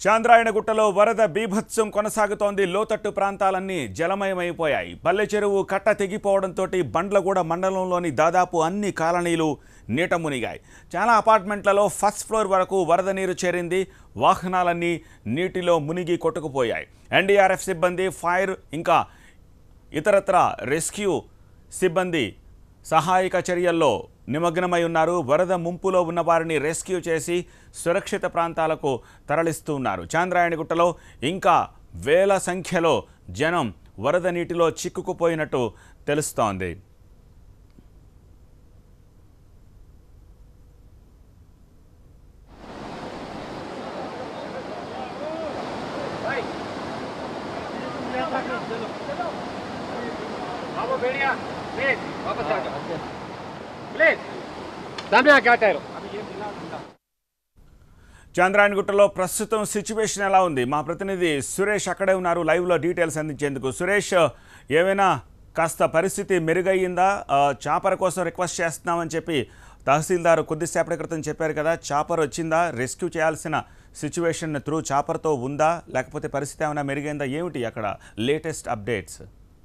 చాంద్రాయణగుట్టలో వరద బీభత్సం కొనసాగుతోంది లోతట్టు ప్రాంతాలన్నీ జలమయమైపోయాయి పల్లె చెరువు కట్ట తెగిపోవడంతో బండ్లగూడ మండలంలోని దాదాపు అన్ని కాలనీలు నీట మునిగాయి చాలా అపార్ట్మెంట్లలో ఫస్ట్ ఫ్లోర్ వరకు వరద నీరు చేరింది వాహనాలన్నీ నీటిలో మునిగి కొట్టుకుపోయాయి ఎన్డీఆర్ఎఫ్ సిబ్బంది ఫైర్ ఇంకా ఇతరత్ర రెస్క్యూ సిబ్బంది సహాయక చర్యల్లో నిమగ్నమై ఉన్నారు వరద ముంపులో ఉన్న వారిని రెస్క్యూ చేసి సురక్షిత ప్రాంతాలకు తరలిస్తూ ఉన్నారు చాంద్రాయణగుట్టలో ఇంకా వేల సంఖ్యలో జనం వరద నీటిలో చిక్కుకుపోయినట్టు తెలుస్తోంది बाबू भेड़िया प्लीज वापस आ जाओ प्लीज सामने आके हटा रहो చాంద్రాయణగుట్టలో ప్రస్తుతం సిచ్యువేషన్ ఎలా ఉంది మా ప్రతినిధి సురేష్ అక్కడే ఉన్నారు లైవ్లో డీటెయిల్స్ అందించేందుకు సురేష్ ఏమైనా కాస్త పరిస్థితి మెరుగయ్యిందా ఆ, చాపర్ కోసం రిక్వెస్ట్ చేస్తున్నామని చెప్పి తహసీల్దార్ కొద్దిసేపటి క్రితం చెప్పారు కదా చాపర్ వచ్చిందా రెస్క్యూ చేయాల్సిన సిచ్యువేషన్ త్రూ చాపర్తో ఉందా లేకపోతే పరిస్థితి ఏమైనా మెరుగైందా ఏమిటి అక్కడ లేటెస్ట్ అప్డేట్స్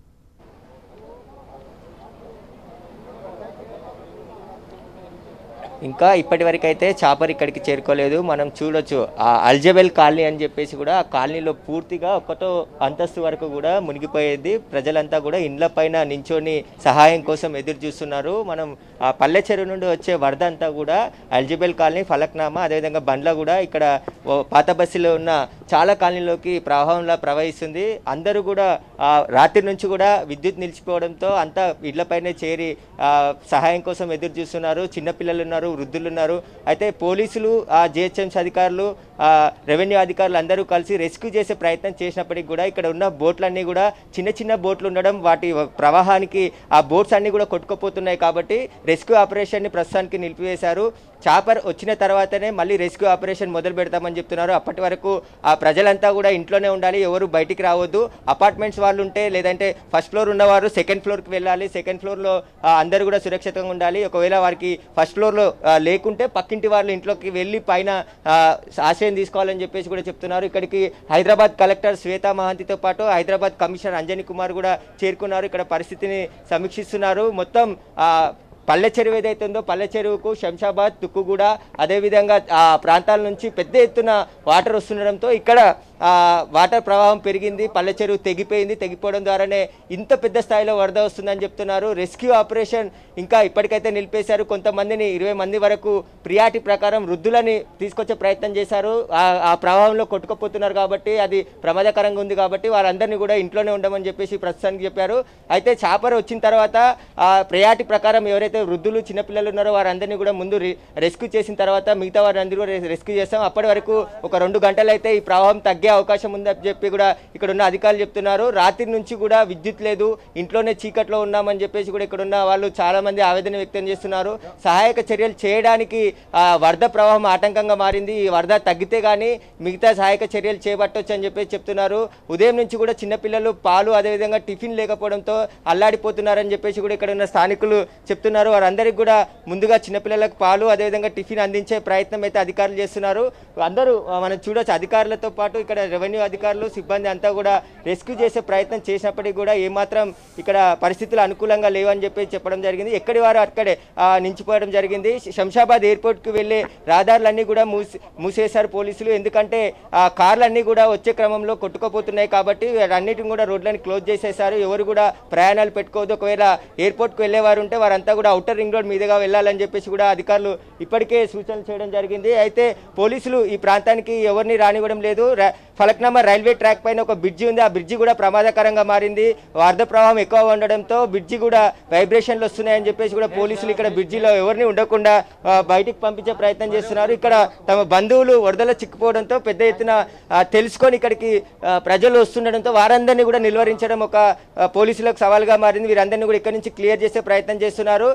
ఇంకా ఇప్పటి వరకు అయితే చాపర్ ఇక్కడికి చేరుకోలేదు మనం చూడొచ్చు ఆ అల్జబెల్ కాలనీ అని చెప్పేసి కూడా ఆ కాలనీలో పూర్తిగా ఒకటో అంతస్తు వరకు కూడా మునిగిపోయేది ప్రజలంతా కూడా ఇండ్ల పైన నించొని సహాయం కోసం ఎదురు చూస్తున్నారు మనం ఆ పల్లె చెరువు నుండి వచ్చే వరద అంతా కూడా అల్జబెల్ కాలనీ ఫలక్నామా అదేవిధంగా బండ్ల కూడా ఇక్కడ ఓ పాత బస్సులో ఉన్న చాలా కాలనీలోకి ప్రవాహంలా ప్రవహిస్తుంది అందరూ కూడా ఆ రాత్రి నుంచి కూడా విద్యుత్ నిలిచిపోవడంతో అంతా ఇళ్లపైనే చేరి ఆ, సహాయం కోసం ఎదురు చూస్తున్నారు చిన్నపిల్లలు ఉన్నారు వృద్ధులు ఉన్నారు అయితే పోలీసులు ఆ జిహెచ్ఎంసీ అధికారులు ఆ, రెవెన్యూ అధికారులు అందరూ కలిసి రెస్క్యూ చేసే ప్రయత్నం చేసినప్పటికీ కూడా ఇక్కడ ఉన్న బోట్లన్నీ కూడా చిన్న చిన్న బోట్లు ఉండడం వాటి ప్రవాహానికి ఆ బోట్స్ అన్నీ కూడా కొట్టుకుపోతున్నాయి కాబట్టి రెస్క్యూ ఆపరేషన్ని ప్రస్తుతానికి నిలిపివేశారు చాపర్ వచ్చిన తర్వాతనే మళ్ళీ రెస్క్యూ ఆపరేషన్ మొదలు పెడతామని చెప్తున్నారు అప్పటి వరకు ఆ ప్రజలంతా కూడా ఇంట్లోనే ఉండాలి ఎవరు బయటికి రావద్దు అపార్ట్మెంట్స్ వాళ్ళు ఉంటే లేదంటే ఫస్ట్ ఫ్లోర్ ఉన్నవారు సెకండ్ ఫ్లోర్కి వెళ్ళాలి సెకండ్ ఫ్లోర్లో అందరూ కూడా సురక్షితంగా ఉండాలి ఒకవేళ వారికి ఫస్ట్ ఫ్లోర్లో లేకుంటే పక్కింటి వాళ్ళు ఇంట్లోకి వెళ్ళి పైన ఆ, ఆశ్రయం తీసుకోవాలని చెప్పేసి కూడా చెప్తున్నారు ఇక్కడికి హైదరాబాద్ కలెక్టర్ శ్వేతా మహాంతితో పాటు హైదరాబాద్ కమిషనర్ అంజనీ కుమార్ కూడా చేరుకున్నారు ఇక్కడ పరిస్థితిని సమీక్షిస్తున్నారు మొత్తం ఆ, పల్లె చెరువు ఏదైతే ఉందో పల్లె చెరువుకు శంషాబాద్ తుక్కుగూడ అదేవిధంగా ఆ ప్రాంతాల నుంచి పెద్ద ఎత్తున వాటర్ వస్తుండడంతో ఇక్కడ ఆ, వాటర్ ప్రవాహం పెరిగింది పల్లె చెరువు తెగిపోయింది తెగిపోవడం ద్వారానే ఇంత పెద్ద స్థాయిలో వరద వస్తుందని చెప్తున్నారు రెస్క్యూ ఆపరేషన్ ఇంకా ఇప్పటికైతే నిలిపేశారు కొంతమందిని ఇరవై మంది వరకు ప్రియాటి ప్రకారం వృద్ధులని తీసుకొచ్చే ప్రయత్నం చేశారు ఆ- ఆ ప్రవాహంలో కొట్టుకుపోతున్నారు కాబట్టి అది ప్రమాదకరంగా ఉంది కాబట్టి వారందరినీ కూడా ఇంట్లోనే ఉండమని చెప్పేసి ప్రస్తుతానికి చెప్పారు అయితే చాపర్ వచ్చిన తర్వాత ఆ ప్రయాటి ప్రకారం ఎవరైతే వృద్ధులు చిన్నపిల్లలు ఉన్నారో వారందరినీ కూడా ముందు రి- రెస్క్యూ చేసిన తర్వాత మిగతా వారందరూ కూడా రె- రెస్క్యూ చేస్తాం అప్పటి వరకు ఒక రెండు గంటలు అయితే ఈ ప్రవాహం తగ్గే అవకాశం ఉందని చెప్పి కూడా ఇక్కడ ఉన్న అధికారులు చెప్తున్నారు రాత్రి నుంచి కూడా విద్యుత్ లేదు ఇంట్లోనే చీకట్లో ఉన్నామని చెప్పేసి కూడా ఇక్కడ ఉన్న వాళ్ళు చాలా మంది ఆవేదన వ్యక్తం చేస్తున్నారు సహాయక చర్యలు చేయడానికి ఆ, వరద ప్రవాహం ఆటంకంగా మారింది ఈ వరద తగ్గితే కానీ మిగతా సహాయక చర్యలు చేపట్టొచ్చు అని చెప్పేసి చెప్తున్నారు ఉదయం నుంచి కూడా చిన్నపిల్లలు పాలు అదేవిధంగా టిఫిన్ లేకపోవడంతో అల్లాడిపోతున్నారని చెప్పేసి కూడా ఇక్కడ ఉన్న స్థానికులు చెప్తున్నారు వారందరికీ కూడా ముందుగా చిన్నపిల్లలకు పాలు అదేవిధంగా టిఫిన్ అందించే ప్రయత్నం అయితే అధికారులు చేస్తున్నారు అందరూ ఆ, మనం చూడొచ్చు అధికారులతో పాటు ఇక్కడ రెవెన్యూ అధికారులు సిబ్బంది అంతా కూడా రెస్క్యూ చేసే ప్రయత్నం చేసినప్పటికీ కూడా ఏమాత్రం ఇక్కడ పరిస్థితులు అనుకూలంగా లేవని చెప్పి చెప్పడం జరిగింది ఎక్కడి వారు అక్కడే ఆ, నిలిచిపోవడం జరిగింది శంషాబాద్ ఎయిర్పోర్ట్కి వెళ్ళే రహదారులన్నీ కూడా మూసి మూసేశారు పోలీసులు ఎందుకంటే ఆ కార్లన్నీ కూడా వచ్చే క్రమంలో కొట్టుకుపోతున్నాయి కాబట్టి అన్నిటిని కూడా రోడ్లని క్లోజ్ చేసేశారు ఎవరు కూడా ప్రయాణాలు పెట్టుకోవద్దు ఒకవేళ ఎయిర్పోర్ట్కి వెళ్ళే వారు ఉంటే వారంతా కూడా అవుటర్ రింగ్ రోడ్ మీదుగా వెళ్ళాలని చెప్పేసి కూడా అధికారులు ఇప్పటికే సూచనలు చేయడం జరిగింది అయితే పోలీసులు ఈ ప్రాంతానికి ఎవరిని రానివ్వడం లేదు ర- ఫలక్నామా రైల్వే ట్రాక్ పైన ఒక బ్రిడ్జి ఉంది ఆ బ్రిడ్జి కూడా ప్రమాదకరంగా మారింది వరద ప్రవాహం ఎక్కువ ఉండడంతో బ్రిడ్జి కూడా వైబ్రేషన్లు వస్తున్నాయని చెప్పేసి కూడా పోలీసులు ఇక్కడ బ్రిడ్జిలో ఎవరిని ఉండకుండా ఆ, బయటికి పంపించే ప్రయత్నం చేస్తున్నారు ఇక్కడ తమ బంధువులు వరదలో చిక్కుపోవడంతో పెద్ద ఎత్తున ఆ, తెలుసుకొని ఇక్కడికి ఆ, ప్రజలు వస్తుండడంతో వారందరినీ కూడా నిలువరించడం ఒక ఆ, పోలీసులకు సవాల్గా మారింది వీరందరినీ కూడా ఇక్కడ నుంచి క్లియర్ చేసే ప్రయత్నం చేస్తున్నారు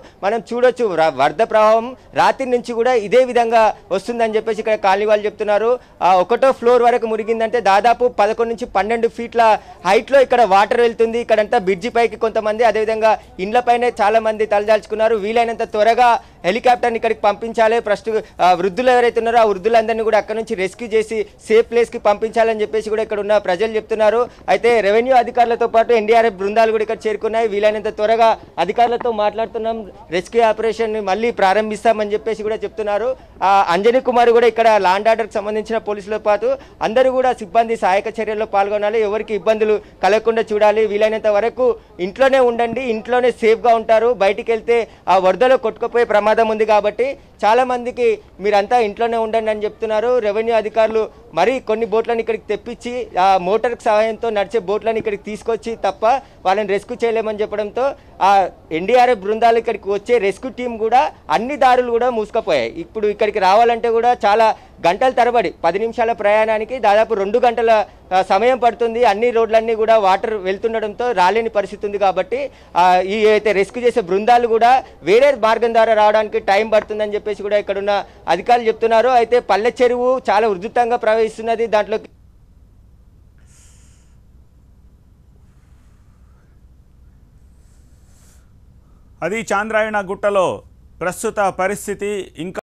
మనం చూడొచ్చు ర- వరద ప్రవాహం రాత్రి నుంచి కూడా ఇదే విధంగా వస్తుందని చెప్పేసి ఇక్కడ కాలనీ వాళ్ళు చెప్తున్నారు ఆ ఒకటో ఫ్లోర్ వరకు మురిగిందంటే దాదాపు పదకొండు నుంచి పన్నెండు ఫీట్ల హైట్లో ఇక్కడ వాటర్ వెళ్తుంది ఇక్కడంతా బ్రిడ్జి పైకి కొంతమంది అదేవిధంగా ఇండ్లపైనే చాలా మంది తలదాల్చుకున్నారు వీలైనంత త్వరగా హెలికాప్టర్ని ఇక్కడికి పంపించాలి ప్రస్తుత ఆ, వృద్ధులు ఎవరైతే ఉన్నారో ఆ వృద్ధులందరినీ కూడా అక్కడ నుంచి రెస్క్యూ చేసి సేఫ్ ప్లేస్కి పంపించాలని చెప్పేసి కూడా ఇక్కడ ఉన్న ప్రజలు చెప్తున్నారు అయితే రెవెన్యూ అధికారులతో పాటు ఎన్డీఆర్ఎఫ్ బృందాలు కూడా ఇక్కడ చేరుకున్నాయి వీలైనంత త్వరగా అధికారులతో మాట్లాడుతున్నాం రెస్క్యూ ఆపరేషన్ మళ్ళీ ప్రారంభిస్తామని చెప్పేసి కూడా చెప్తున్నారు ఆ, అంజనీ కుమార్ కూడా ఇక్కడ లాండ్ ఆర్డర్కి సంబంధించిన పోలీసులతో పాటు అందరూ కూడా సిబ్బంది సహాయక చర్యల్లో పాల్గొనాలి ఎవరికి ఇబ్బందులు కలగకుండా చూడాలి వీలైనంత వరకు ఇంట్లోనే ఉండండి ఇంట్లోనే సేఫ్గా ఉంటారు బయటికి వెళ్తే ఆ వరదలో కొట్టుకుపోయే ప్రమాదం ఉంది కాబట్టి చాలా మందికి మీరంతా ఇంట్లోనే ఉండండి అని చెప్తున్నారు రెవెన్యూ అధికారులు మరి కొన్ని బోట్లను ఇక్కడికి తెప్పించి ఆ మోటార్ సహాయంతో నడిచే బోట్లను ఇక్కడికి తీసుకొచ్చి తప్ప వాళ్ళని రెస్క్యూ చేయలేమని చెప్పడంతో ఆ ఎన్డీఆర్ఎఫ్ బృందాలు ఇక్కడికి వచ్చే రెస్క్యూ టీం కూడా అన్ని దారులు కూడా మూసుకుపోయాయి ఇప్పుడు ఇక్కడికి రావాలంటే కూడా చాలా గంటల తరబడి పది నిమిషాల ప్రయాణానికి దాదాపు రెండు గంటల ఆ, సమయం పడుతుంది అన్ని రోడ్లన్నీ కూడా వాటర్ వెళ్తుండడంతో రాలేని పరిస్థితి ఉంది కాబట్టి ఆ, ఈ అయితే రెస్క్యూ చేసే బృందాలు కూడా వేరే మార్గం ద్వారా రావడానికి టైం పడుతుందని చెప్పేసి కూడా ఇక్కడ ఉన్న అధికారులు చెప్తున్నారు అయితే పల్లె చెరువు చాలా ఉధృతంగా ప్రవహిస్తున్నది దాంట్లో అది చాంద్రాయణ గుట్టలో ప్రస్తుత పరిస్థితి ఇంకా